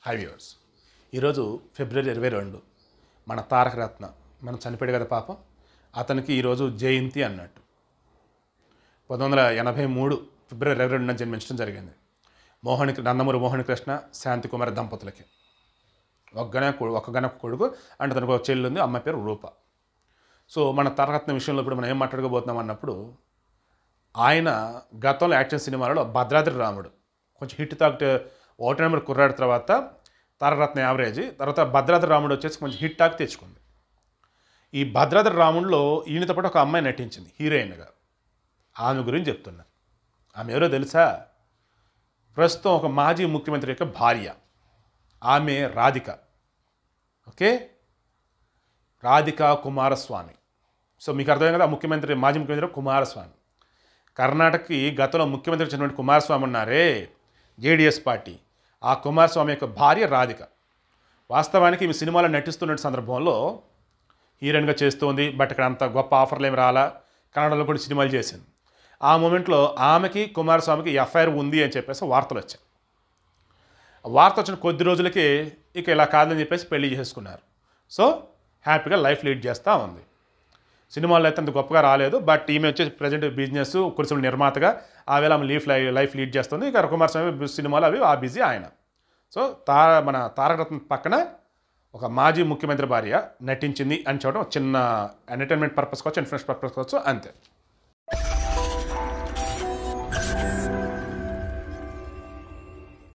high viewers ఈరోజు ఫిబ్రవరి ఇరవై రెండు మన తారక రత్న మనం చనిపోయాడు కదా పాపం అతనికి ఈరోజు జయంతి అన్నట్టు పంతొమ్మిది వందల ఎనభై మూడు ఫిబ్రవరి ఇరవై రెండున జన్మించడం జరిగింది మోహన్ నందమూరి మోహన్ కృష్ణ శాంతి కుమార్ దంపతులకి ఒక గణ ఒక గణ కొడుకు అంటే తనకు ఒక చెల్లి ఉంది అమ్మాయి పేరు రూప సో మన తారకరత్న విషయంలో ఇప్పుడు మనం ఏం మాట్లాడుకోబోతున్నాం అన్నప్పుడు ఆయన గతంలో యాక్షన్ సినిమాలలో భద్రాద్రి రాముడు కొంచెం హిట్ టాక్ ఒకటి నెంబర్ కుర్రాడు తర్వాత తారకరత్న యావరేజ్ తర్వాత భద్రాద్రి రాముడు వచ్చేసి కొంచెం హిట్ టాక్ తెచ్చుకుంది ఈ భద్రాద్రి రాముడిలో ఈయనతో పాటు ఒక అమ్మాయి నటించింది హీరోయిన్గా ఆమె గురించి చెప్తున్నా ఆమె ఎవరో తెలుసా ప్రస్తుతం ఒక మాజీ ముఖ్యమంత్రి యొక్క భార్య ఆమె రాధిక ఓకే రాధిక కుమారస్వామి సో మీకు అర్థమైంది కదా ఆ ముఖ్యమంత్రి మాజీ ముఖ్యమంత్రి కుమారస్వామి కర్ణాటకకి గతంలో ముఖ్యమంత్రి వచ్చినటువంటి కుమారస్వామి ఉన్నారే జేడిఎస్ పార్టీ ఆ కుమారస్వామి యొక్క భార్య రాధిక వాస్తవానికి ఈ సినిమాలో నటిస్తున్న సందర్భంలో హీరోయిన్గా చేస్తుంది బట్ ఇక్కడ అంత గొప్ప ఆఫర్లు ఏమి రాలా కన్నడలో కూడా సినిమాలు చేసింది ఆ మూమెంట్లో ఆమెకి కుమారస్వామికి ఎఫ్ఐఆర్ ఉంది అని చెప్పేసి వార్తలు వచ్చాయి ఆ వార్త వచ్చిన కొద్ది రోజులకి ఇక ఇలా కాదని చెప్పేసి పెళ్లి చేసుకున్నారు సో హ్యాపీగా లైఫ్ లీడ్ చేస్తూ ఉంది సినిమాల్లో అయితే అంత గొప్పగా రాలేదు బట్ ఈమె వచ్చేసి ప్రజెంట్ బిజినెస్ కురిసిన నిర్మాతగా ఆ వేళ ఆమె లీఫ్ లైఫ్ లీడ్ చేస్తుంది ఇక కుమారస్వామి సినిమాలు అవి ఆ బిజీ ఆయన సో తా మన తారకరత్న పక్కన ఒక మాజీ ముఖ్యమంత్రి భార్య నటించింది అని చూడడం చిన్న ఎంటర్టైన్మెంట్ పర్పస్ కావచ్చు ఇన్ఫ్లుయెన్స్ పర్పస్ కావచ్చు అంతే